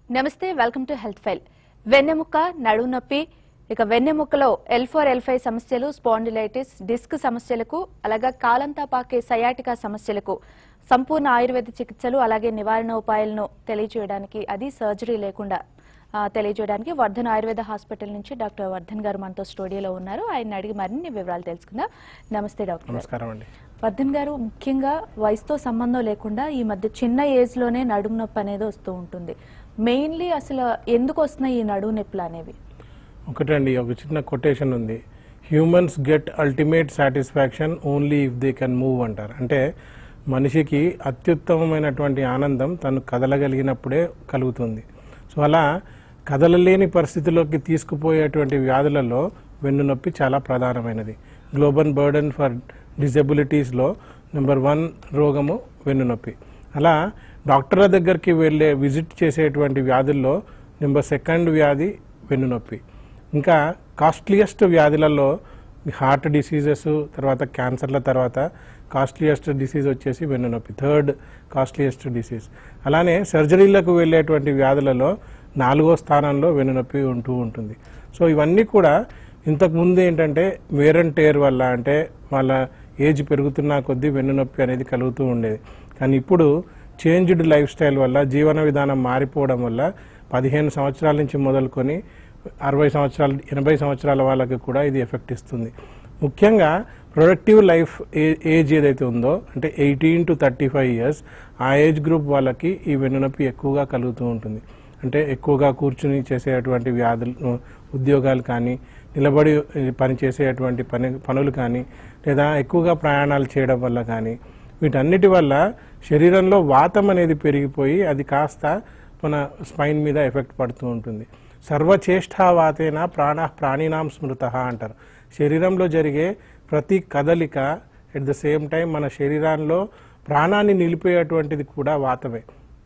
నమస్తే welcome to health file వెన్నెముక నడుము నొప్పి ఇక వెన్నెముకలో ఎల్ ఫోర్ ఎల్ ఫైవ్ సమస్యలు స్పాండిలైటిస్ డిస్క్ సమస్యలకు అలాగే కాలంతా పాకే సయాటికా సమస్యలకు సంపూర్ణ ఆయుర్వేద చికిత్సలు అలాగే నివారణ ఉపాయాలను తెలియజేయడానికి అది సర్జరీ లేకుండా ఆ, తెలియజేయడానికి వర్ధన్ ఆయుర్వేద హాస్పిటల్ నుంచి డాక్టర్ వర్ధన్ గారు మనతో స్టూడియోలో ఉన్నారు ఆయన అడిగి మరిన్ని వివరాలు తెలుసుకుందాం నమస్తే డాక్టర్ గారు. నమస్కారం అండి వర్ధన్ గారు ముఖ్యంగా వయసుతో సంబంధం లేకుండా ఈ మధ్య చిన్న ఏజ్ లోనే నడుము నొప్పి అనేది వస్తూ ఉంటుంది మెయిన్లీ అసలు ఎందుకు వస్తున్నాయి ఈ నడుము నొప్పులు అనేవి ఒకటండి ఒక చిన్న కొటేషన్ ఉంది humans get ultimate satisfaction only if they can move అంటారు అంటే మనిషికి అత్యుత్తమమైనటువంటి ఆనందం తను కదలగలిగినప్పుడే కలుగుతుంది సో అలా కదలలేని పరిస్థితిలోకి తీసుకుపోయేటువంటి వ్యాధులలో వెన్నునొప్పి చాలా ప్రధానమైనది గ్లోబల్ బర్డన్ ఫర్ డిజబిలిటీస్లో నెంబర్ వన్ రోగము వెన్నునొప్పి అలా డాక్టర్ల దగ్గరికి వెళ్ళే విజిట్ చేసేటువంటి వ్యాధుల్లో నెంబర్ సెకండ్ వ్యాధి వెన్నునొప్పి ఇంకా కాస్ట్లీయెస్ట్ వ్యాధులలో హార్ట్ డిసీజెస్ తర్వాత క్యాన్సర్ల తర్వాత కాస్ట్లీయెస్ట్ డిసీజ్ వచ్చేసి వెన్నునొప్పి థర్డ్ కాస్ట్లీయెస్ట్ డిసీజ్ అలానే సర్జరీలకు వెళ్ళేటువంటి వ్యాధులలో నాలుగో స్థానంలో వెన్నునొప్పి ఉంటూ ఉంటుంది సో ఇవన్నీ కూడా ఇంతకు ముందు ఏంటంటే వేర్ అండ్ టేర్ వల్ల అంటే వాళ్ళ ఏజ్ పెరుగుతున్న కొద్దీ వెన్నునొప్పి అనేది కలుగుతూ ఉండేది కానీ ఇప్పుడు చేంజ్డ్ లైఫ్ స్టైల్ వల్ల జీవన విధానం మారిపోవడం వల్ల పదిహేను సంవత్సరాల నుంచి మొదలుకొని అరవై సంవత్సరాలు ఎనభై సంవత్సరాల వాళ్ళకి కూడా ఇది ఎఫెక్ట్ ఇస్తుంది ముఖ్యంగా ప్రొడక్టివ్ లైఫ్ ఏజ్ ఏదైతే ఉందో అంటే eighteen to thirty five years ఆ ఏజ్ గ్రూప్ వాళ్ళకి ఈ వెన్నునొప్పి ఎక్కువగా కలుగుతూ ఉంటుంది అంటే ఎక్కువగా కూర్చుని చేసేటువంటి వ్యాధులు ఉద్యోగాలు కానీ నిలబడి పని చేసేటువంటి పని పనులు కానీ లేదా ఎక్కువగా ప్రయాణాలు చేయడం వల్ల కానీ వీటన్నిటి వల్ల శరీరంలో వాతం అనేది పెరిగిపోయి అది కాస్త మన స్పైన్ మీద ఎఫెక్ట్ పడుతూ ఉంటుంది సర్వచేష్టావాతేన ప్రాణ ప్రాణినాం స్మృత అంటారు శరీరంలో జరిగే ప్రతి కదలిక ఎట్ ద సేమ్ టైం మన శరీరంలో ప్రాణాన్ని నిలిపేటువంటిది కూడా వాతమే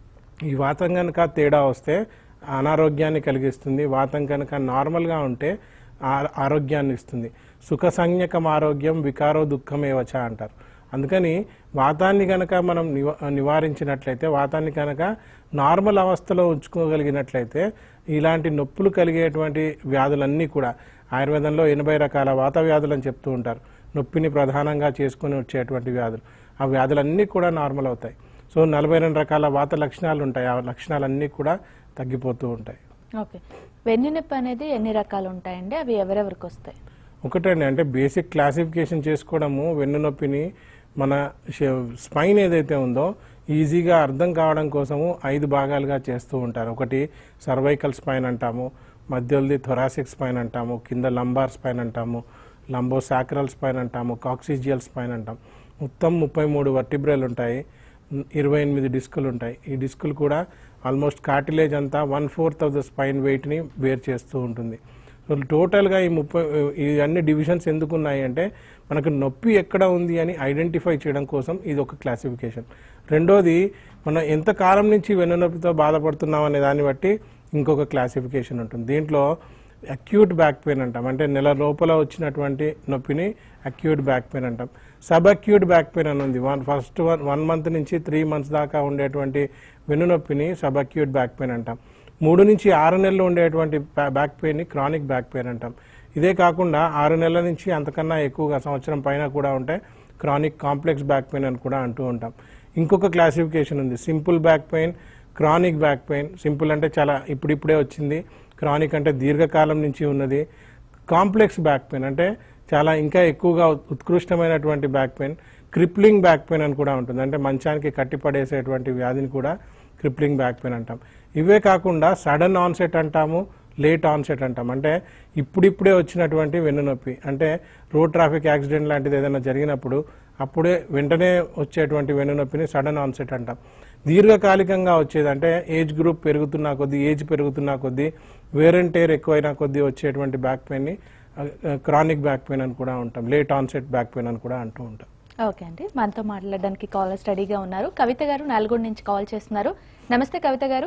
ఈ వాతం కనుక తేడా వస్తే అనారోగ్యాన్ని కలిగిస్తుంది వాతం కనుక నార్మల్గా ఉంటే ఆ- ఆరోగ్యాన్ని ఇస్తుంది సుఖ సంజ్ఞకం ఆరోగ్యం వికారో దుఃఖమేవచ అంటారు అందుకని వాతాన్ని కనుక మనం నివ నివారించినట్లయితే వాతాన్ని కనుక నార్మల్ అవస్థలో ఉంచుకోగలిగినట్లయితే ఇలాంటి నొప్పులు కలిగేటువంటి వ్యాధులన్నీ కూడా ఆయుర్వేదంలో ఎనభై రకాల వాత వ్యాధులు అని చెప్తూ ఉంటారు నొప్పిని ప్రధానంగా చేసుకుని వచ్చేటువంటి వ్యాధులు ఆ వ్యాధులన్నీ కూడా నార్మల్ అవుతాయి సో నలభై రెండు రకాల వాత లక్షణాలు ఉంటాయి ఆ లక్షణాలన్నీ కూడా తగ్గిపోతూ ఉంటాయి ఓకే వెన్ను నొప్పి అనేది ఎన్ని రకాలు ఉంటాయండి అవి ఎవరెవరికి వస్తాయి ఒకటండి అంటే బేసిక్ క్లాసిఫికేషన్ చేసుకోవడము వెన్నునొప్పిని మన స్పైన్ ఏదైతే ఉందో ఈజీగా అర్థం కావడం కోసము ఐదు భాగాలుగా చేస్తూ ఉంటారు ఒకటి సర్వైకల్ స్పైన్ అంటాము మధ్యలోది థొరాసిక్ స్పైన్ అంటాము కింద లంబార్ స్పైన్ అంటాము లంబో సాక్రల్ స్పైన్ అంటాము కాక్సిజియల్ స్పైన్ అంటాం మొత్తం ముప్పై మూడు వర్టిబ్రల్ ఉంటాయి ఇరవై ఎనిమిది డిస్కులు ఉంటాయి ఈ డిస్కులు కూడా ఆల్మోస్ట్ కార్టిలేజ్ అంతా one fourth of the spine వెయిట్ని బేర్ చేస్తూ ఉంటుంది సో టోటల్గా ఈ ముప్పై ఈ అన్ని డివిజన్స్ ఎందుకు ఉన్నాయి అంటే మనకు నొప్పి ఎక్కడ ఉంది అని ఐడెంటిఫై చేయడం కోసం ఇది ఒక క్లాసిఫికేషన్ రెండోది మనం ఎంత కాలం నుంచి వెన్నునొప్పితో బాధపడుతున్నాం అనే దాన్ని బట్టి ఇంకొక క్లాసిఫికేషన్ ఉంటుంది దీంట్లో అక్యూట్ బ్యాక్ పెయిన్ అంటాం అంటే నెల లోపల వచ్చినటువంటి నొప్పిని అక్యూట్ బ్యాక్ పెయిన్ అంటాం సబ్ అక్యూట్ బ్యాక్ పెయిన్ అని ఉంది one first one one month నుంచి త్రీ మంత్స్ దాకా ఉండేటువంటి వెన్నునొప్పిని సబ్ అక్యూట్ బ్యాక్ పెయిన్ అంటాం మూడు నుంచి ఆరు నెలలు ఉండేటువంటి బ్యాక్ పెయిన్ని క్రానిక్ బ్యాక్ పెయిన్ అంటాం ఇదే కాకుండా ఆరు నెలల నుంచి అంతకన్నా ఎక్కువగా సంవత్సరం పైన కూడా ఉంటే క్రానిక్ కాంప్లెక్స్ బ్యాక్ పెయిన్ అని కూడా అంటూ ఉంటాం ఇంకొక క్లాసిఫికేషన్ ఉంది simple back pain chronic back pain simple అంటే చాలా ఇప్పుడిప్పుడే వచ్చింది క్రానిక్ అంటే దీర్ఘకాలం నుంచి ఉన్నది కాంప్లెక్స్ బ్యాక్ పెయిన్ అంటే చాలా ఇంకా ఎక్కువగా ఉత్కృష్టమైనటువంటి back pain crippling back pain అని కూడా ఉంటుంది అంటే మంచానికి కట్టిపడేసేటువంటి వ్యాధిని కూడా క్రిప్లింగ్ బ్యాక్ పెయిన్ అంటాం ఇవే కాకుండా సడన్ ఆన్సెట్ అంటాము లేట్ ఆన్సెట్ అంటాం అంటే ఇప్పుడిప్పుడే వచ్చినటువంటి వెన్నునొప్పి అంటే రోడ్ ట్రాఫిక్ యాక్సిడెంట్ లాంటిది ఏదైనా జరిగినప్పుడు అప్పుడే వెంటనే వచ్చేటువంటి వెన్నునొప్పిని సడన్ ఆన్సెట్ అంటాం దీర్ఘకాలికంగా వచ్చేది అంటే ఏజ్ గ్రూప్ పెరుగుతున్న కొద్దీ ఏజ్ పెరుగుతున్న కొద్దీ వేర్ అండ్ టేర్ ఎక్కువైన కొద్దీ వచ్చేటువంటి బ్యాక్ పెయిన్ని క్రానిక్ బ్యాక్ పెయిన్ అని కూడా ఉంటాం లేట్ ఆన్సెట్ బ్యాక్ పెయిన్ అని కూడా అంటూ ఉంటాం ఓకే అండి మనతో మాట్లాడడానికి కాలర్ స్టడీగా ఉన్నారు కవిత గారు నల్గొండ నుంచి కాల్ చేస్తున్నారు నమస్తే కవిత గారు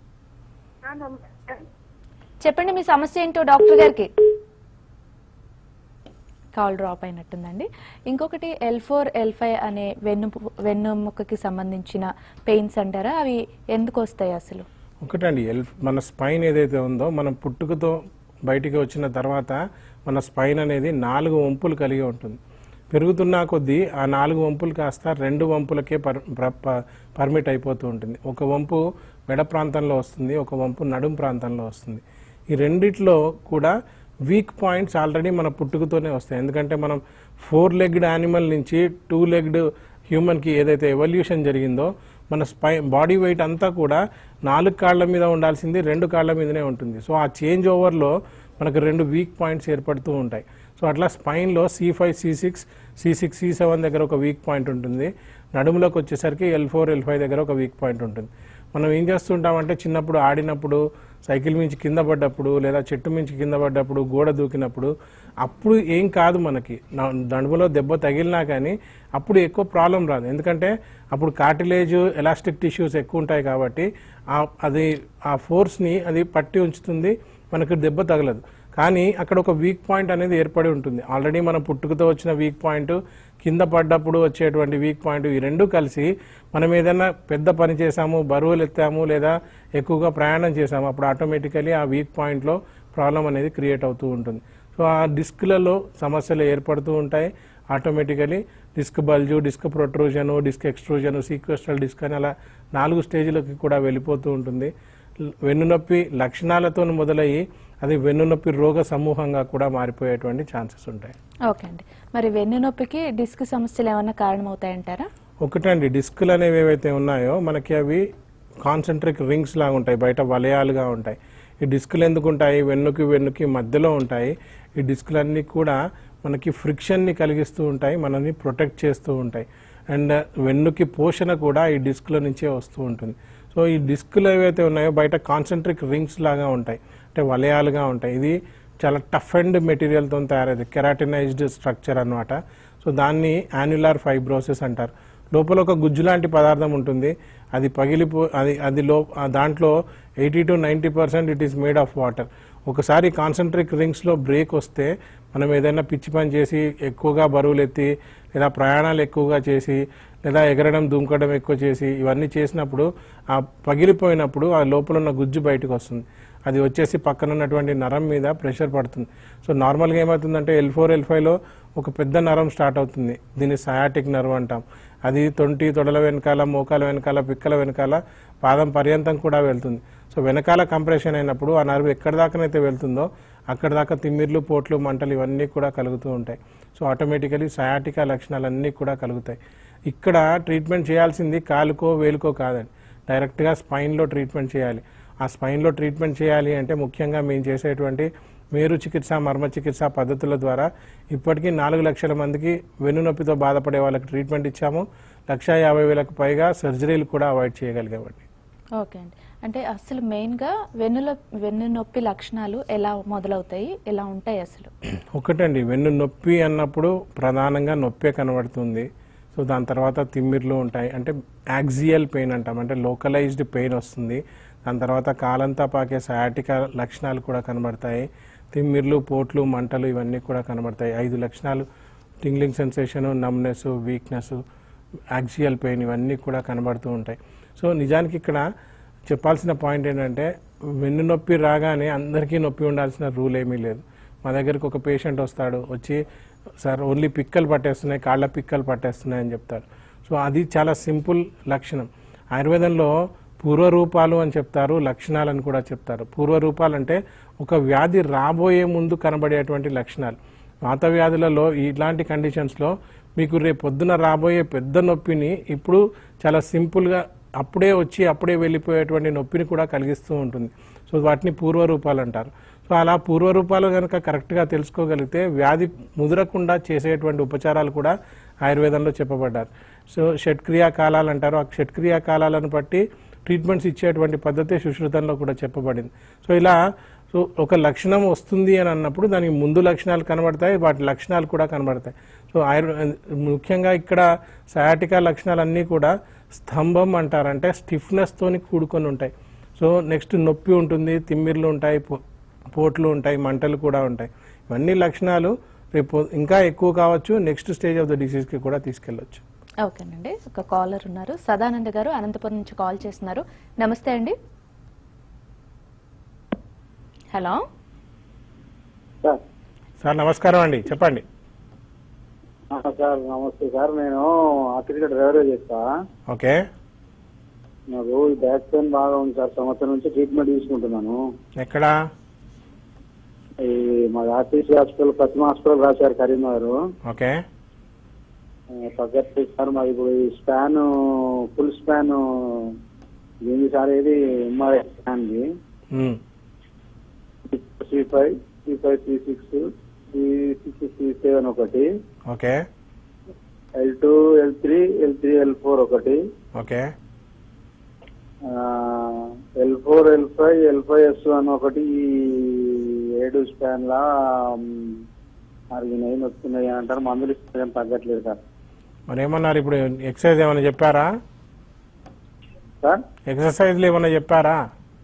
ఆ, నమస్తే. చెప్పండి మీ సమస్య ఏంటో డాక్టర్ గారికి కాల్ డ్రాప్ అయినట్టుందండి ఇంకొకటి ఎల్ ఫోర్ ఎల్ ఫైవ్ అనే వెన్ను వెన్నుముకకి సంబంధించిన పెయిన్స్ అంటారా అవి ఎందుకు వస్తాయి అసలు ఒకటండి ఎల్ మన స్పైన్ ఏదైతే ఉందో మనం పుట్టుకతో బయటికి వచ్చిన తర్వాత మన స్పైన్ అనేది నాలుగు వంపులు కలిగి ఉంటుంది పెరుగుతున్న కొద్దీ ఆ నాలుగు వంపులు కాస్త రెండు వంపులకే పర్ ప్ర- ప- పర్మిట్ అయిపోతూ ఉంటుంది ఒక వంపు మెడ ప్రాంతంలో వస్తుంది ఒక వంపు నడుం ప్రాంతంలో వస్తుంది ఈ రెండిట్లో కూడా వీక్ పాయింట్స్ ఆల్రెడీ మన పుట్టుకతోనే వస్తాయి ఎందుకంటే మనం ఫోర్ లెగ్డ్ యానిమల్ నుంచి టూ లెగ్డ్ హ్యూమన్కి ఏదైతే ఎవల్యూషన్ జరిగిందో మన స్పై బాడీ వెయిట్ అంతా కూడా నాలుగు కాళ్ళ మీద ఉండాల్సింది రెండు కాళ్ళ మీదనే ఉంటుంది సో ఆ చేంజ్ ఓవర్లో మనకు రెండు వీక్ పాయింట్స్ ఏర్పడుతూ ఉంటాయి సో అట్లా స్పైన్లో C five C six C six C seven దగ్గర ఒక వీక్ పాయింట్ ఉంటుంది నడుములోకి వచ్చేసరికి ఎల్ ఫోర్ ఎల్ ఫైవ్ దగ్గర ఒక వీక్ పాయింట్ ఉంటుంది మనం ఏం చేస్తుంటామంటే చిన్నప్పుడు ఆడినప్పుడు సైకిల్ మించి కింద పడ్డప్పుడు లేదా చెట్టు మించి కింద పడ్డప్పుడు గోడ దూకినప్పుడు అప్పుడు ఏం కాదు మనకి న- నడుములో దెబ్బ తగిలినా కానీ అప్పుడు ఎక్కువ ప్రాబ్లం రాదు ఎందుకంటే అప్పుడు కార్టిలేజ్ ఎలాస్టిక్ టిష్యూస్ ఎక్కువ ఉంటాయి కాబట్టి ఆ- అది ఆ ఫోర్స్ని అది పట్టి ఉంచుతుంది మనకు దెబ్బ తగలదు కానీ అక్కడ ఒక వీక్ పాయింట్ అనేది ఏర్పడి ఉంటుంది ఆల్రెడీ మనం పుట్టుకతో వచ్చిన వీక్ పాయింట్ కింద పడ్డప్పుడు వచ్చేటువంటి వీక్ పాయింట్ ఈ రెండు కలిసి మనం ఏదైనా పెద్ద పని చేసాము బరువులు ఎత్తాము లేదా ఎక్కువగా ప్రయాణం చేసాము అప్పుడు ఆటోమేటికలీ ఆ వీక్ పాయింట్లో ప్రాబ్లం అనేది క్రియేట్ అవుతూ ఉంటుంది సో ఆ డిస్క్లలో సమస్యలు ఏర్పడుతూ ఉంటాయి automatically disc bulge disc protrusion disc extrusion sequestral disc అని అలా నాలుగు స్టేజ్లకి కూడా వెళ్ళిపోతూ ఉంటుంది వెన్నునొప్పి లక్షణాలతో మొదలయ్యి అది వెన్నునొప్పి రోగ సమూహంగా కూడా మారిపోయేటువంటి ఛాన్సెస్ ఉంటాయి ఓకే అండి మరి వెన్ను నొప్పికి డిస్క్ సమస్యలు ఏమైనా కారణమవుతాయంటారా ఒకటండి డిస్కులు అనేవి ఏవైతే ఉన్నాయో మనకి అవి కాన్సెంట్రిక్ రింగ్స్ లాగా ఉంటాయి బయట వలయాలుగా ఉంటాయి ఈ డిస్కులు ఎందుకు ఉంటాయి వెన్నుకి వెన్నుకి మధ్యలో ఉంటాయి ఈ డిస్కులన్నీ కూడా మనకి ఫ్రిక్షన్ని కలిగిస్తూ ఉంటాయి మనల్ని ప్రొటెక్ట్ చేస్తూ ఉంటాయి అండ్ వెన్నుకి పోషణ కూడా ఈ డిస్కుల నుంచే వస్తూ ఉంటుంది సో ఈ డిస్కులు ఏవైతే ఉన్నాయో బయట కాన్సెంట్రిక్ రింగ్స్ లాగా ఉంటాయి అంటే వలయాలుగా ఉంటాయి ఇది చాలా టఫ్ అండ్ మెటీరియల్తో తయారైంది కెరాటినైజ్డ్ స్ట్రక్చర్ అన్నమాట సో దాన్ని యాన్యులార్ ఫైబ్రోసిస్ అంటారు లోపల ఒక గుజ్జు లాంటి పదార్థం ఉంటుంది అది పగిలిపో అది అది లో ఆ దాంట్లో eighty to ninety percent it is made of water ఒకసారి కాన్సన్ట్రిక్ రింగ్స్లో బ్రేక్ వస్తే మనం ఏదైనా పిచ్చి పని చేసి ఎక్కువగా బరువులు ఎత్తి లేదా ప్రయాణాలు ఎక్కువగా చేసి లేదా ఎగరడం దుంకడం ఎక్కువ చేసి ఇవన్నీ చేసినప్పుడు ఆ పగిలిపోయినప్పుడు ఆ లోపల ఉన్న గుజ్జు బయటకు వస్తుంది అది వచ్చేసి పక్కన ఉన్నటువంటి నరం మీద ప్రెషర్ పడుతుంది సో నార్మల్గా ఏమవుతుందంటే ఎల్ ఫోర్ ఎల్ ఫైవ్లో ఒక పెద్ద నరం స్టార్ట్ అవుతుంది దీన్ని సయాటిక్ నర్వ్ అంటాం అది తొంటి తొడల వెనకాల మోకాల వెనకాల పిక్కల వెనకాల పాదం పర్యంతం కూడా వెళ్తుంది సో వెనకాల కంప్రెషన్ అయినప్పుడు ఆ నర్వ్ ఎక్కడి దాకానైతే వెళ్తుందో అక్కడ దాకా తిమ్మిర్లు పోట్లు మంటలు ఇవన్నీ కూడా కలుగుతూ ఉంటాయి సో ఆటోమేటికలీ సయాటికా లక్షణాలన్నీ కూడా కలుగుతాయి ఇక్కడ ట్రీట్మెంట్ చేయాల్సింది కాలుకో వేలుకో కాదండి డైరెక్ట్గా స్పైన్లో ట్రీట్మెంట్ చేయాలి ఆ స్పైన్లో ట్రీట్మెంట్ చేయాలి అంటే ముఖ్యంగా మేము చేసేటువంటి మేరు చికిత్స మర్మ చికిత్స పద్ధతుల ద్వారా ఇప్పటికీ నాలుగు లక్షల మందికి వెన్నునొప్పితో బాధపడే వాళ్ళకి ట్రీట్మెంట్ ఇచ్చాము లక్ష యాభై వేలకు పైగా సర్జరీలు కూడా అవాయిడ్ చేయగలిగామండి ఓకే అండి అంటే అసలు మెయిన్గా వెన్నులో వెన్ను నొప్పి లక్షణాలు ఎలా మొదలవుతాయి ఎలా ఉంటాయి అసలు ఒకటండి వెన్ను నొప్పి అన్నప్పుడు ప్రధానంగా నొప్పే కనబడుతుంది సో దాని తర్వాత తిమ్మిర్లు ఉంటాయి అంటే యాక్సియల్ పెయిన్ అంటాం అంటే లోకలైజ్డ్ పెయిన్ వస్తుంది దాని తర్వాత కాలంతా పాకే సయాటిక లక్షణాలు కూడా కనబడతాయి తిమ్మిర్లు పోట్లు మంటలు ఇవన్నీ కూడా కనబడతాయి ఐదు లక్షణాలు tingling sensation numbness weakness axial pain ఇవన్నీ కూడా కనబడుతూ ఉంటాయి సో నిజానికి ఇక్కడ చెప్పాల్సిన పాయింట్ ఏంటంటే వెన్ను నొప్పి రాగానే అందరికీ నొప్పి ఉండాల్సిన రూల్ ఏమీ లేదు మా దగ్గరికి ఒక పేషెంట్ వస్తాడు వచ్చి సార్ ఓన్లీ పిక్కలు పట్టేస్తున్నాయి కాళ్ళ పిక్కలు పట్టేస్తున్నాయి అని చెప్తారు సో అది చాలా సింపుల్ లక్షణం ఆయుర్వేదంలో పూర్వరూపాలు అని చెప్తారు లక్షణాలని కూడా చెప్తారు పూర్వరూపాలు అంటే ఒక వ్యాధి రాబోయే ముందు కనబడేటువంటి లక్షణాలు వాత వ్యాధులలో ఇలాంటి కండిషన్స్లో మీకు రేపు పొద్దున రాబోయే పెద్ద నొప్పిని ఇప్పుడు చాలా సింపుల్గా అప్పుడే వచ్చి అప్పుడే వెళ్ళిపోయేటువంటి నొప్పిని కూడా కలిగిస్తూ ఉంటుంది సో వాటిని పూర్వరూపాలు అంటారు సో అలా పూర్వరూపాలు కనుక కరెక్ట్గా తెలుసుకోగలిగితే వ్యాధి ముదరకుండా చేసేటువంటి ఉపచారాలు కూడా ఆయుర్వేదంలో చెప్పబడ్డారు సో షట్క్రియా కాలాలు అంటారు ఆ షట్క్రియా కాలాలను బట్టి ట్రీట్మెంట్స్ ఇచ్చేటువంటి పద్ధతి సుశ్రుతంలో కూడా చెప్పబడింది సో ఇలా సో ఒక లక్షణం వస్తుంది అని అన్నప్పుడు దానికి ముందు లక్షణాలు కనబడతాయి వాటి లక్షణాలు కూడా కనబడతాయి సో ఆయుర్వే ముఖ్యంగా ఇక్కడ సయాటికా లక్షణాలన్నీ కూడా స్తంభం అంటారంటే స్టిఫ్నెస్తోని కూడుకొని ఉంటాయి సో నెక్స్ట్ నొప్పి ఉంటుంది తిమ్మిర్లు ఉంటాయి పో- పోట్లు ఉంటాయి మంటలు కూడా ఉంటాయి ఇవన్నీ లక్షణాలు రేపు ఇంకా ఎక్కువ కావచ్చు నెక్స్ట్ స్టేజ్ ఆఫ్ ద డిసీజ్కి కూడా తీసుకెళ్ళొచ్చు ఓకేనండి ఒక కాలర్ ఉన్నారు సదానంద గారు అనంతపురం నుంచి కాల్ చేస్తున్నారు నమస్తే అండి హలో సార్ సార్ నమస్కారం అండి చెప్పండి ఆ, సార్ నమస్తే సార్ నేను ఆర్టికల్ డ్రైవర్ చేస్తా ఓకే నాకు ఈ బ్యాక్ పెయిన్ బాగా ఉంది సార్ సంవత్సరం నుంచి ట్రీట్మెంట్ తీసుకుంటున్నాను ఎక్కడ ఈ మా ఆర్టీసీ హాస్పిటల్ ప్రతిమ హాస్పిటల్ రాశారు కరీంనగర్ ఓకే తగ్గట్టు సార్ మరి ఇప్పుడు ఈ స్పాన్ ఫుల్ స్పాన్ దీని సార్ ఏది ఎంఆర్ఐ స్పాన్ ది um, C five C five C six C six C seven ఒకటి okay L two L three L three L four ఒకటి okay L four L five L five S one ఒకటి ఈ ఏడు span లా మరి nine వస్తున్నాయి అని అంటారు మందులు ఇస్తే ఏం తగ్గట్లేదు సార్ మరి ఏమన్నారు ఇప్పుడు ఎక్సర్సైజ్ ఏమైనా చెప్పారా సార్ ఎక్సర్సైజ్లు ఏమైనా చెప్పారా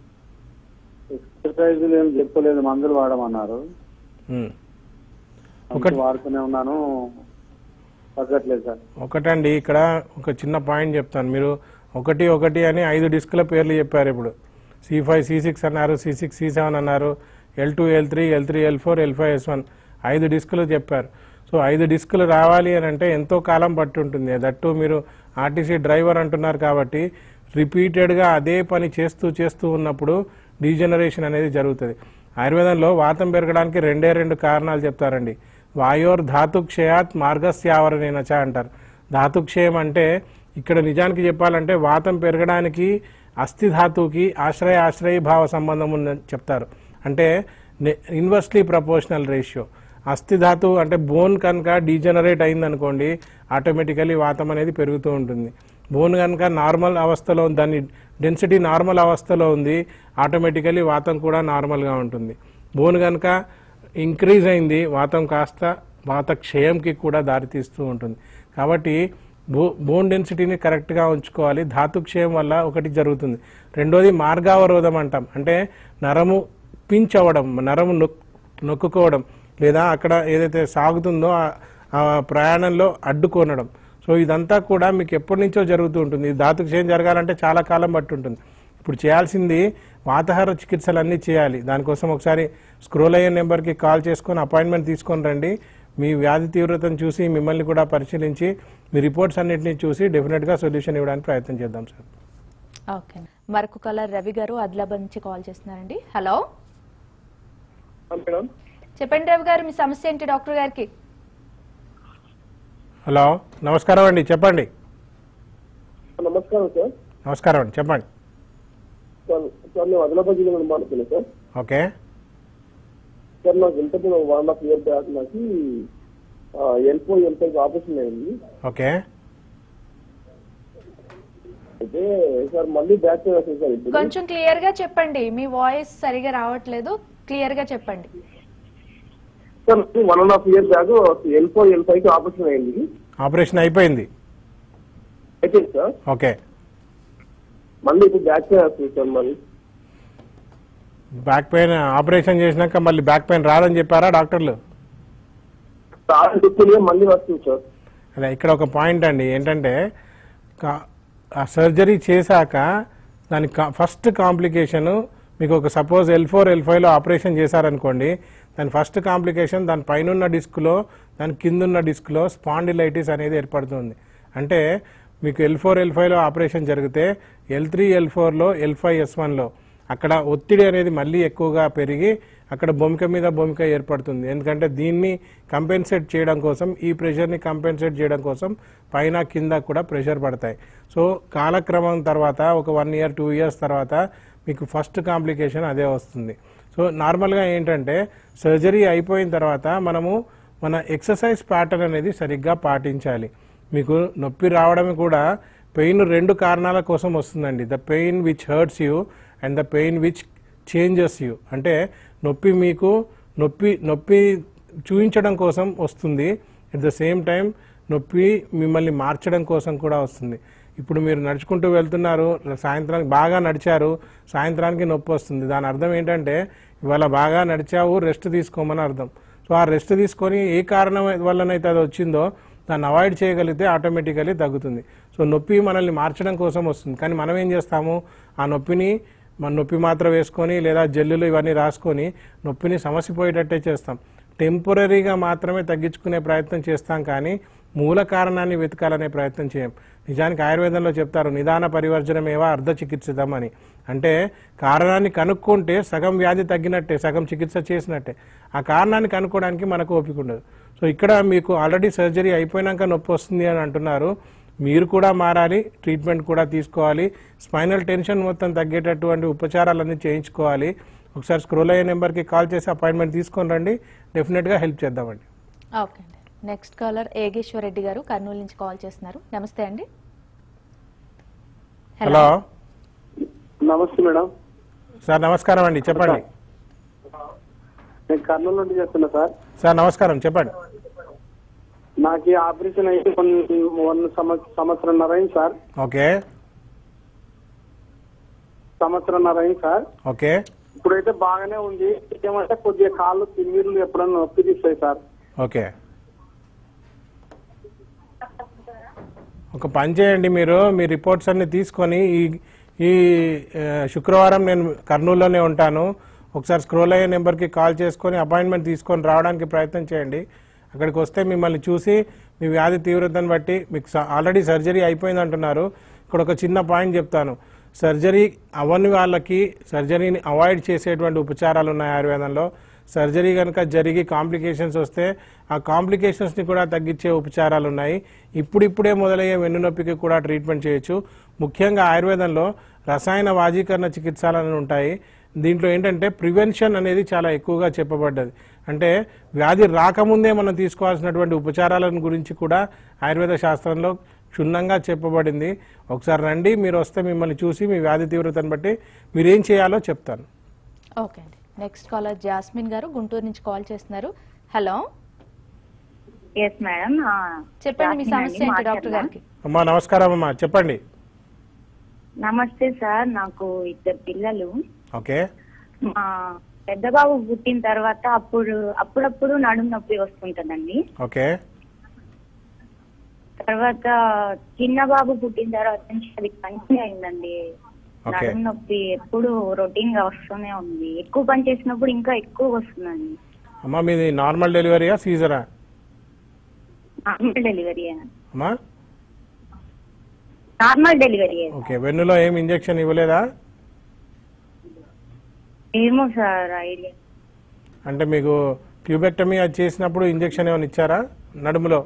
ఎక్సర్సైజులు ఏం చెప్పలేదు మందులు వాడమన్నారు ఉమ్. మందులు ఒకటి- వాడుతూనే ఉన్నాను తగ్గట్లేదు సార్ ఒకటండి ఇక్కడ ఒక చిన్న పాయింట్ చెప్తాను మీరు ఒకటి ఒకటి అని ఐదు డిస్కుల పేర్లు చెప్పారు ఇప్పుడు సి ఫైవ్ సి సిక్స్ అన్నారు సి సిక్స్ సి సెవెన్ అన్నారు L two L three L three L four L five S one ఐదు డిస్కులు చెప్పారు సో ఐదు డిస్కులు రావాలి అని అంటే ఎంతో కాలం పట్టి ఉంటుంది దట్టు మీరు ఆర్టీసీ డ్రైవర్ అంటున్నారు కాబట్టి రిపీటెడ్గా అదే పని చేస్తూ చేస్తూ ఉన్నప్పుడు డీజనరేషన్ అనేది జరుగుతుంది ఆయుర్వేదంలో వాతం పెరగడానికి రెండే రెండు కారణాలు చెప్తారండి వాయోర్ ధాతుక్షయాత్ మార్గస్యావరణేనచ అంటారు ధాతుక్షయం అంటే ఇక్కడ నిజానికి చెప్పాలంటే వాతం పెరగడానికి అస్థి ధాతువుకి ఆశ్రయ ఆశ్రయ భావ సంబంధం ఉందని చెప్తారు అంటే ఇన్వర్స్లీ ప్రపోర్షనల్ రేషియో అస్థి ధాతువు అంటే బోన్ కనుక డీజనరేట్ అయిందనుకోండి ఆటోమేటికలీ వాతం అనేది పెరుగుతూ ఉంటుంది బోన్ కనుక నార్మల్ అవస్థలో దాని డెన్సిటీ నార్మల్ అవస్థలో ఉంది ఆటోమేటికలీ వాతం కూడా నార్మల్గా ఉంటుంది బోన్ కనుక ఇంక్రీజ్ అయింది వాతం కాస్త వాత క్షయంకి కూడా దారితీస్తూ ఉంటుంది కాబట్టి బో బోన్ డెన్సిటీని కరెక్ట్గా ఉంచుకోవాలి ధాతు క్షయం వల్ల ఒకటి జరుగుతుంది రెండోది మార్గావరోధం అంటాం అంటే నరము పించ్ అవ్వడం నరము నొక్ నొక్కుకోవడం లేదా అక్కడ ఏదైతే సాగుతుందో ఆ- ఆ ప్రయాణంలో అడ్డుకొనడం సో ఇదంతా కూడా మీకు ఎప్పటి నుంచో జరుగుతూ ఉంటుంది ఈ ధాతు క్షయం జరగాలంటే చాలా కాలం పట్టి ఉంటుంది ఇప్పుడు చేయాల్సింది వాతాహార చికిత్సలు అన్నీ చేయాలి దానికోసం ఒకసారి స్క్రోల్ అయ్యే నెంబర్కి కాల్ చేసుకొని అపాయింట్మెంట్ తీసుకొని రండి మీ వ్యాధి తీవ్రతను చూసి మిమ్మల్ని కూడా పరిశీలించి మీ రిపోర్ట్స్ అన్నింటినీ చూసి డెఫినెట్గా సొల్యూషన్ ఇవ్వడానికి ప్రయత్నం చేద్దాం సార్ ఓకే మరొక కలర్ రవి గారు ఆదిలాబాద్ నుంచి కాల్ చేస్తున్నారండి హలో మేడం చెప్పండి రవి గారు మీ సమస్య ఏంటి డాక్టర్ గారికి హలో నమస్కారం అండి చెప్పండి నమస్కారం సార్ నమస్కారం అండి చెప్పండి సార్ సార్ నేను ఆదిలాబాద్ జిల్లా నుండి మాట్లాడుతున్నాను సార్ ఓకే సార్ నాకు ఇంత వన్ ఆఫ్ ఇయర్ బ్యాక్ నాకు ఎల్పో ఎల్పై ఆపరేషన్ అయింది ఓకే అయితే సార్ మళ్ళీ బ్యాక్ పెయిన్ వస్తుంది సార్ ఇప్పుడు కొంచెం క్లియర్ గా చెప్పండి మీ వాయిస్ సరిగా రావట్లేదు క్లియర్ గా చెప్పండి sir one and half year back ఎల్పో ఎల్పైకి ఆపరేషన్ అయింది ఆపరేషన్ అయిపోయింది అయితే సార్ ఓకే మళ్ళీ ఇప్పుడు బ్యాక్ పెయిన్ వస్తుంది సార్ మళ్ళీ బ్యాక్ పెయిన్ ఆపరేషన్ చేసినాక మళ్ళీ బ్యాక్ పెయిన్ రాదని చెప్పారా డాక్టర్లు చాలా చెప్తే మళ్ళీ వస్తుంది సార్ అదే ఇక్కడ ఒక పాయింట్ అండి ఏంటంటే కా- ఆ సర్జరీ చేశాక దాని కా- ఫస్ట్ కాంప్లికేషన్ మీకు ఒక సపోజ్ ఎల్ ఫోర్ ఎల్ ఫైవ్లో ఆపరేషన్ చేశారనుకోండి దాని ఫస్ట్ కాంప్లికేషన్ దాని పైనున్న డిస్క్లో దాని కిందున్న డిస్క్లో స్పాండిలైటిస్ అనేది ఏర్పడుతుంది అంటే మీకు ఎల్ ఫోర్ ఎల్ ఫైవ్లో ఆపరేషన్ జరిగితే ఎల్ త్రీ ఎల్ ఫోర్లో ఎల్ ఫైవ్ ఎస్ వన్లో అక్కడ ఒత్తిడి అనేది మళ్ళీ ఎక్కువగా పెరిగి అక్కడ బొమిక మీద బొమిక ఏర్పడుతుంది ఎందుకంటే దీన్ని కంపెన్సేట్ చేయడం కోసం ఈ ప్రెషర్ని కంపెన్సేట్ చేయడం కోసం పైన కింద కూడా ప్రెషర్ పడతాయి సో కాలక్రమం తర్వాత ఒక వన్ ఇయర్ టూ ఇయర్స్ తర్వాత మీకు ఫస్ట్ కాంప్లికేషన్ అదే వస్తుంది సో నార్మల్గా ఏంటంటే సర్జరీ అయిపోయిన తర్వాత మనము మన ఎక్సర్సైజ్ ప్యాటర్న్ అనేది సరిగ్గా పాటించాలి మీకు నొప్పి రావడం కూడా పెయిన్ రెండు కారణాల కోసం వస్తుందండి the pain which hurts you and the pain which changes you అంటే నొప్పి మీకు నొప్పి నొప్పి చూపించడం కోసం వస్తుంది ఎట్ ద సేమ్ టైం నొప్పి మిమ్మల్ని మార్చడం కోసం కూడా వస్తుంది ఇప్పుడు మీరు నడుచుకుంటూ వెళ్తున్నారు సాయంత్రానికి బాగా నడిచారు సాయంత్రానికి నొప్పి వస్తుంది దాని అర్థం ఏంటంటే ఇవాళ బాగా నడిచావు రెస్ట్ తీసుకోమని అర్థం సో ఆ రెస్ట్ తీసుకొని ఏ కారణం వల్లనైతే అది వచ్చిందో దాన్ని అవాయిడ్ చేయగలిగితే ఆటోమేటికలీ తగ్గుతుంది సో నొప్పి మనల్ని మార్చడం కోసం వస్తుంది కానీ మనం ఏం చేస్తాము ఆ నొప్పిని మన నొప్పి మాత్రం వేసుకొని లేదా జల్లులు ఇవన్నీ రాసుకొని నొప్పిని సమస్య పోయేటట్టే చేస్తాం టెంపరీగా మాత్రమే తగ్గించుకునే ప్రయత్నం చేస్తాం కానీ మూల కారణాన్ని వెతకాలనే ప్రయత్నం చేయం నిజానికి ఆయుర్వేదంలో చెప్తారు నిదాన పరివర్జనమేవా అర్ధ చికిత్సితం అని అంటే కారణాన్ని కనుక్కుంటే సగం వ్యాధి తగ్గినట్టే సగం చికిత్స చేసినట్టే ఆ కారణాన్ని కనుక్కోవడానికి మనకు ఓపిక ఉండదు సో ఇక్కడ మీకు ఆల్రెడీ సర్జరీ అయిపోయినాక నొప్పి వస్తుంది అని అంటున్నారు మీరు కూడా మారాలి ట్రీట్మెంట్ కూడా తీసుకోవాలి స్పైనల్ టెన్షన్ మొత్తం తగ్గేటటువంటి ఉపచారాలన్నీ చేయించుకోవాలి ఒకసారి స్క్రోల్ అయ్యే నెంబర్కి కాల్ చేసి అపాయింట్మెంట్ తీసుకొని రండి డెఫినెట్గా హెల్ప్ చేద్దామండి ఓకే అండి నెక్స్ట్ కాలర్ ఏగేశ్వర్ రెడ్డి గారు కర్నూలు నుంచి కాల్ చేస్తున్నారు నమస్తే అండి హలో నమస్తే మేడం సార్ నమస్కారం అండి చెప్పండి నేను కర్నూలు నుండి చేస్తున్నా సార్ సార్ నమస్కారం చెప్పండి నాకు ఈ ఆపరేషన్ అయితే కొన్ని వన్ సంవత్సరం సంవత్సరంన్నర అయింది సార్ ఓకే సంవత్సరంన్నర అయింది సార్ ఓకే ఇప్పుడైతే బాగానే ఉంది ఏమంటే కొద్దిగా కాళ్ళు తిమ్మిర్లు ఎప్పుడన్నా నొప్పి తీస్తాయి సార్ ఓకే ఒక పని చేయండి మీరు మీ రిపోర్ట్స్ అన్ని తీసుకొని ఈ ఈ ఆ, శుక్రవారం నేను కర్నూలులోనే ఉంటాను ఒకసారి స్క్రోల్ అయ్యే నెంబర్కి కాల్ చేసుకొని అపాయింట్మెంట్ తీసుకొని రావడానికి ప్రయత్నం చేయండి అక్కడికి వస్తే మిమ్మల్ని చూసి మీ వ్యాధి తీవ్రతను బట్టి మీకు ఆల్రెడీ సర్జరీ అయిపోయింది అంటున్నారు ఇక్కడ ఒక చిన్న పాయింట్ చెప్తాను సర్జరీ అవని వాళ్ళకి సర్జరీని అవాయిడ్ చేసేటువంటి ఉపచారాలు ఉన్నాయి ఆయుర్వేదంలో సర్జరీ కనుక జరిగి కాంప్లికేషన్స్ వస్తే ఆ కాంప్లికేషన్స్ని కూడా తగ్గించే ఉపచారాలు ఉన్నాయి ఇప్పుడిప్పుడే మొదలయ్యే వెన్నునొప్పికి కూడా ట్రీట్మెంట్ చేయొచ్చు ముఖ్యంగా ఆయుర్వేదంలో రసాయన వాజీకరణ చికిత్సలు ఉంటాయి దీంట్లో ఏంటంటే ప్రివెన్షన్ అనేది చాలా ఎక్కువగా చెప్పబడ్డది అంటే వ్యాధి రాకముందే మనం తీసుకోవాల్సినటువంటి ఉపచారాలను గురించి కూడా ఆయుర్వేద శాస్త్రంలో క్షుణ్ణంగా చెప్పబడింది ఒకసారి రండి మీరు వస్తే మిమ్మల్ని చూసి మీ వ్యాధి తీవ్రతను బట్టి మీరేం చేయాలో చెప్తాను ఓకే అండి నెక్స్ట్ కాలర్ జాస్మిన్ గారు గుంటూరు నుంచి కాల్ చేస్తున్నారు హలో ఎస్ మేడం చెప్పండి మీ సమస్య ఏంటి డాక్టర్ గారికి అమ్మా నమస్కారం అమ్మా చెప్పండి నమస్తే సార్ నాకు ఇద్దరు పిల్లలు ఓకే మా పెద్ద బాబు పుట్టిన తర్వాత అప్పుడు అప్పుడప్పుడు నడుము నొప్పి వస్తుంటదండి ఓకే తర్వాత చిన్న బాబు పుట్టిన తర్వాత నుంచి అది కంటిన్యూ అయిందండి ఓకే. నడుము నొప్పి ఎప్పుడు రొటీన్ గా వస్తూనే ఉంది ఎక్కువ పని చేసినప్పుడు ఇంకా ఎక్కువ వస్తుందండి అమ్మా మీది నార్మల్ డెలివరీయా సీజరా నార్మల్ డెలివరీ అమ్మా నార్మల్ డెలివరీ ఓకే వెన్నులో ఏం ఇంజెక్షన్ ఇవ్వలేదా ఏమో సార్ ఐడియా అంటే మీకు ట్యూబెక్టమీ అది చేసినప్పుడు ఇంజెక్షన్ ఏమైనా ఇచ్చారా నడుములో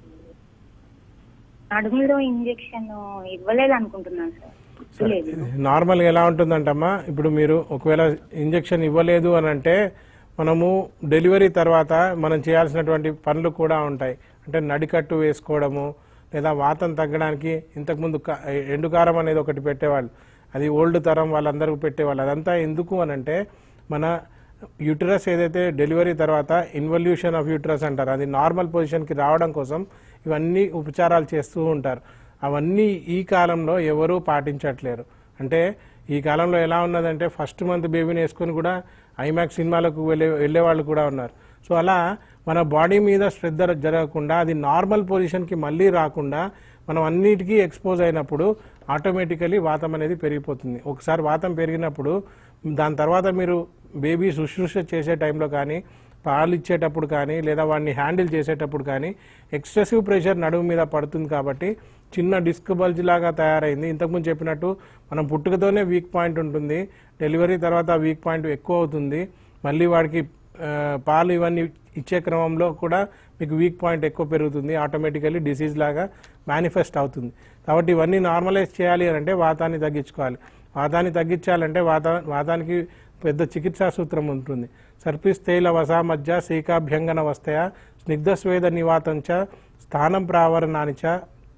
నడుములో ఇంజెక్షన్ ఇవ్వలేదు అనుకుంటున్నాను సార్ ఇవ్వలేదు నార్మల్గా ఎలా ఉంటుందంటమ్మా ఇప్పుడు మీరు ఒకవేళ ఇంజెక్షన్ ఇవ్వలేదు అని అంటే మనము డెలివరీ తర్వాత మనం చేయాల్సినటువంటి పనులు కూడా ఉంటాయి అంటే నడికట్టు వేసుకోవడము లేదా వాతం తగ్గడానికి ఇంతకుముందు క- ఎండుకారం అనేది ఒకటి పెట్టేవాళ్ళు అది ఓల్డ్ తరం వాళ్ళందరికీ పెట్టేవాళ్ళు అదంతా ఎందుకు అని అంటే మన యూటరస్ ఏదైతే డెలివరీ తర్వాత ఇన్వల్యూషన్ ఆఫ్ యూటరస్ అంటారు అది నార్మల్ పొజిషన్కి రావడం కోసం ఇవన్నీ ఉపచారాలు చేస్తూ ఉంటారు అవన్నీ ఈ కాలంలో ఎవరూ పాటించట్లేరు అంటే ఈ కాలంలో ఎలా ఉన్నదంటే ఫస్ట్ మంత్ బేబీని వేసుకొని కూడా ఐమాక్స్ సినిమాలకు వెళ్ళే వెళ్ళే వాళ్ళు కూడా ఉన్నారు సో అలా మన బాడీ మీద శ్రద్ధ జరగకుండా అది నార్మల్ పొజిషన్కి మళ్ళీ రాకుండా మనం అన్నిటికీ ఎక్స్పోజ్ అయినప్పుడు ఆటోమేటికలీ వాతం అనేది పెరిగిపోతుంది ఒకసారి వాతం పెరిగినప్పుడు దాని తర్వాత మీరు బేబీ శుశ్రూష చేసే టైంలో కానీ పాలు ఇచ్చేటప్పుడు కానీ లేదా వాడిని హ్యాండిల్ చేసేటప్పుడు కానీ ఎక్సెసివ్ ప్రెషర్ నడుము మీద పడుతుంది కాబట్టి చిన్న డిస్క్ బల్జ్ లాగా తయారైంది ఇంతకుముందు చెప్పినట్టు మనం పుట్టుకతోనే వీక్ పాయింట్ ఉంటుంది డెలివరీ తర్వాత ఆ వీక్ పాయింట్ ఎక్కువ అవుతుంది మళ్ళీ వాడికి ఆ, పాలు ఇవన్నీ ఇచ్చే క్రమంలో కూడా మీకు వీక్ పాయింట్ ఎక్కువ పెరుగుతుంది ఆటోమేటికల్లీ డిసీజ్ లాగా మేనిఫెస్ట్ అవుతుంది కాబట్టి ఇవన్నీ నార్మలైజ్ చేయాలి అని అంటే వాతాన్ని తగ్గించుకోవాలి వాతాన్ని తగ్గించాలంటే వాత వాతానికి పెద్ద చికిత్సా సూత్రం ఉంటుంది సర్పిస్ తైల వసా మధ్య శీకాభ్యంగన వస్తయ స్నిగ్ధస్వేద నివాతంచ స్థానం ప్రావరణాని చ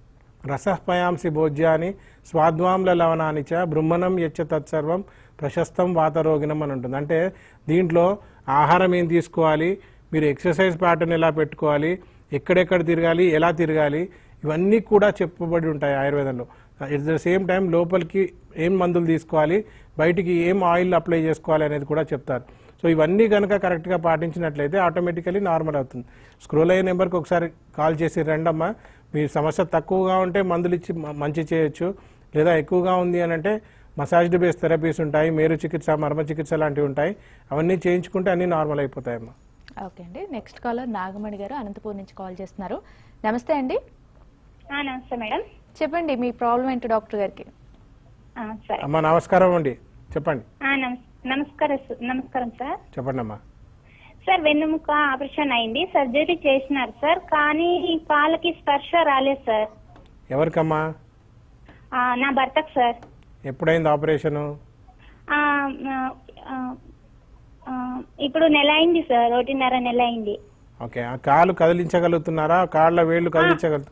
రసపయాంసి భోజ్యాని స్వాద్వాంల లవణాని చ బృమ్మణం యచ్చ తత్సర్వం ప్రశస్తం వాతరోగిణం అని ఉంటుంది అంటే దీంట్లో ఆహారం ఏం తీసుకోవాలి మీరు ఎక్సర్సైజ్ ప్యాటర్న్ ఎలా పెట్టుకోవాలి ఎక్కడెక్కడ తిరగాలి ఎలా తిరగాలి ఇవన్నీ కూడా చెప్పబడి ఉంటాయి ఆయుర్వేదంలో ఎట్ ద సేమ్ టైం లోపలికి ఏం మందులు తీసుకోవాలి బయటికి ఏం ఆయిల్ అప్లై చేసుకోవాలి అనేది కూడా చెప్తారు సో ఇవన్నీ కనుక కరెక్ట్గా పాటించినట్లయితే ఆటోమేటికలీ నార్మల్ అవుతుంది స్క్రోల్ అయ్యే నెంబర్కి ఒకసారి కాల్ చేసి రండమ్మా మీ సమస్య తక్కువగా ఉంటే మందులు ఇచ్చి మ- మంచి చేయొచ్చు లేదా ఎక్కువగా ఉంది అని అంటే మసాజ్డ్ బేస్ థెరపీస్ ఉంటాయి మేరు చికిత్స మర్మ చికిత్స లాంటివి ఉంటాయి అవన్నీ చేయించుకుంటే అన్నీ నార్మల్ అయిపోతాయమ్మా ఓకే అండి నెక్స్ట్ కాలర్ నాగమణి గారు అనంతపూర్ నుంచి కాల్ చేస్తున్నారు నమస్తే అండి ఆ, నమస్తే మేడం చెప్పండి మీ ప్రాబ్లం ఏంటో డాక్టర్ గారికి ఆ, సరే అమ్మా నమస్కారం అండి చెప్పండి ఆ, నమస్- నమస్కారం స- నమస్కారం సార్ చెప్పండి అమ్మా సార్ వెన్నుముక ఆపరేషన్ అయింది సర్జరీ చేసినారు సార్ కానీ కాళ్ళకి స్పర్శ రాలేదు సార్ ఎవరికమ్మా ఆ, నా భర్తకు సార్ ఎప్పుడైంది ఆపరేషను ఆ, ఆ, ఆ, ఆ, ఇప్పుడు నెల అయింది సార్ ఒకటిన్నర నెల అయింది ఓకే ఆ కాలు కదిలించగలుగుతున్నారా కాళ్ళ వేళ్ళు కదిలించగలుగుతారు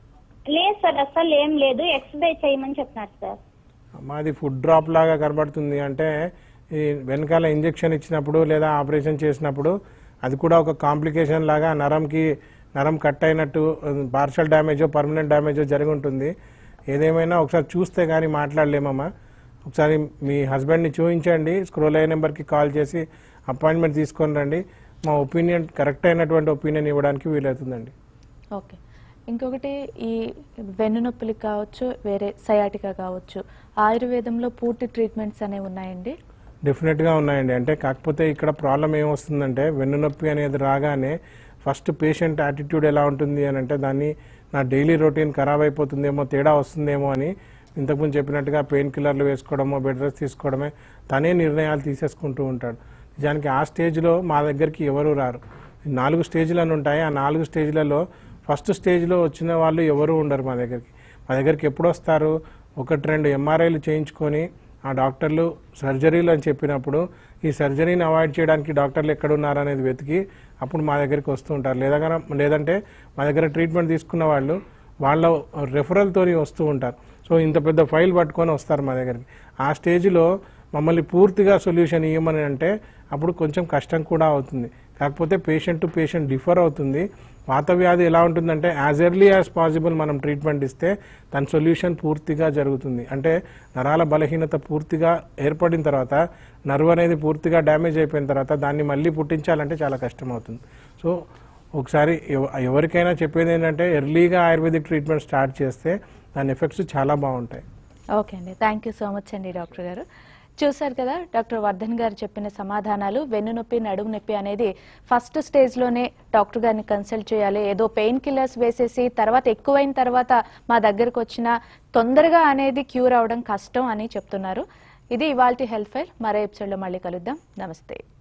లేదు సార్ అసలు ఏం లేదు ఎక్సర్సైజ్ చేయమని చెప్తున్నారు సార్ మాది ఫుడ్ డ్రాప్ లాగా కనబడుతుంది అంటే ఈ వెనకాల ఇంజెక్షన్ ఇచ్చినప్పుడు లేదా ఆపరేషన్ చేసినప్పుడు అది కూడా ఒక కాంప్లికేషన్ లాగా నరంకి నరం కట్ అయినట్టు పార్షల్ డ్యామేజో పర్మనెంట్ డ్యామేజో జరిగి ఉంటుంది ఏదేమైనా ఒకసారి చూస్తే కానీ మాట్లాడలేమమ్మా ఒకసారి మీ హస్బెండ్ని చూపించండి స్క్రోల్ అయ్యే నెంబర్కి కాల్ చేసి అపాయింట్మెంట్ తీసుకొని రండి మా ఒపీనియన్ కరెక్ట్ అయినటువంటి ఒపీనియన్ ఇవ్వడానికి వీలవుతుందండి ఓకే ఇంకొకటి ఈ వెన్ను నొప్పులకి కావచ్చు వేరే సయాటికా కావచ్చు ఆయుర్వేదంలో పూర్తి ట్రీట్మెంట్స్ అనేవి ఉన్నాయండి డెఫినెట్గా ఉన్నాయండి అంటే కాకపోతే ఇక్కడ ప్రాబ్లం ఏమొస్తుందంటే వెన్నునొప్పి అనేది రాగానే ఫస్ట్ పేషెంట్ యాటిట్యూడ్ ఎలా ఉంటుంది అని అంటే దాన్ని నా డైలీ రొటీన్ ఖరాబ్ అయిపోతుందేమో తేడా వస్తుందేమో అని ఇంతకుముందు చెప్పినట్టుగా పెయిన్ కిల్లర్లు వేసుకోవడమో బెడ్ రెస్ట్ తీసుకోవడమే తనే నిర్ణయాలు తీసేసుకుంటూ ఉంటాడు నిజానికి ఆ స్టేజ్లో మా దగ్గరికి ఎవరు రారు నాలుగు స్టేజ్లను ఉంటాయి ఆ నాలుగు స్టేజ్లలో ఫస్ట్ స్టేజ్లో వచ్చిన వాళ్ళు ఎవరు ఉండరు మా దగ్గరికి మా దగ్గరికి ఎప్పుడు వస్తారు ఒకటి రెండు ఎంఆర్ఐలు చేయించుకొని ఆ డాక్టర్లు సర్జరీలు అని చెప్పినప్పుడు ఈ సర్జరీని అవాయిడ్ చేయడానికి డాక్టర్లు ఎక్కడ ఉన్నారు అనేది వెతికి అప్పుడు మా దగ్గరికి వస్తూ ఉంటారు లేదా గన- లేదంటే మా దగ్గర ట్రీట్మెంట్ తీసుకున్న వాళ్ళు వాళ్ళ రెఫరల్తోని వస్తూ ఉంటారు సో ఇంత పెద్ద ఫైల్ పట్టుకొని వస్తారు మా దగ్గరికి ఆ స్టేజ్లో మమ్మల్ని పూర్తిగా సొల్యూషన్ ఇవ్వమని అంటే అప్పుడు కొంచెం కష్టం కూడా అవుతుంది కాకపోతే పేషెంట్ టు పేషెంట్ డిఫర్ అవుతుంది వాత వ్యాధి ఎలా ఉంటుందంటే యాజ్ ఎర్లీ యాజ్ పాసిబుల్ మనం ట్రీట్మెంట్ ఇస్తే దాని సొల్యూషన్ పూర్తిగా జరుగుతుంది అంటే నరాల బలహీనత పూర్తిగా ఏర్పడిన తర్వాత నర్వ్ అనేది పూర్తిగా డ్యామేజ్ అయిపోయిన తర్వాత దాన్ని మళ్ళీ పుట్టించాలంటే చాలా కష్టం అవుతుంది సో ఒకసారి ఎవ- ఎవరికైనా చెప్పేది ఏంటంటే ఎర్లీగా ఆయుర్వేదిక్ ట్రీట్మెంట్ స్టార్ట్ చేస్తే దాని ఎఫెక్ట్స్ చాలా బాగుంటాయి ఓకే అండి థ్యాంక్ యూ సో మచ్ అండి డాక్టర్ గారు చూశారు కదా డాక్టర్ వర్ధన్ గారు చెప్పిన సమాధానాలు వెన్ను నొప్పి నడుము నొప్పి అనేది ఫస్ట్ స్టేజ్లోనే డాక్టర్ గారిని కన్సల్ట్ చేయాలి ఏదో పెయిన్ కిల్లర్స్ వేసేసి తర్వాత ఎక్కువైన తర్వాత మా దగ్గరకు వచ్చిన తొందరగా అనేది క్యూర్ అవడం కష్టం అని చెప్తున్నారు ఇది ఇవాల్టి హెల్త్ ఫైల్ మరో ఎపిసోడ్లో మళ్ళీ కలుద్దాం నమస్తే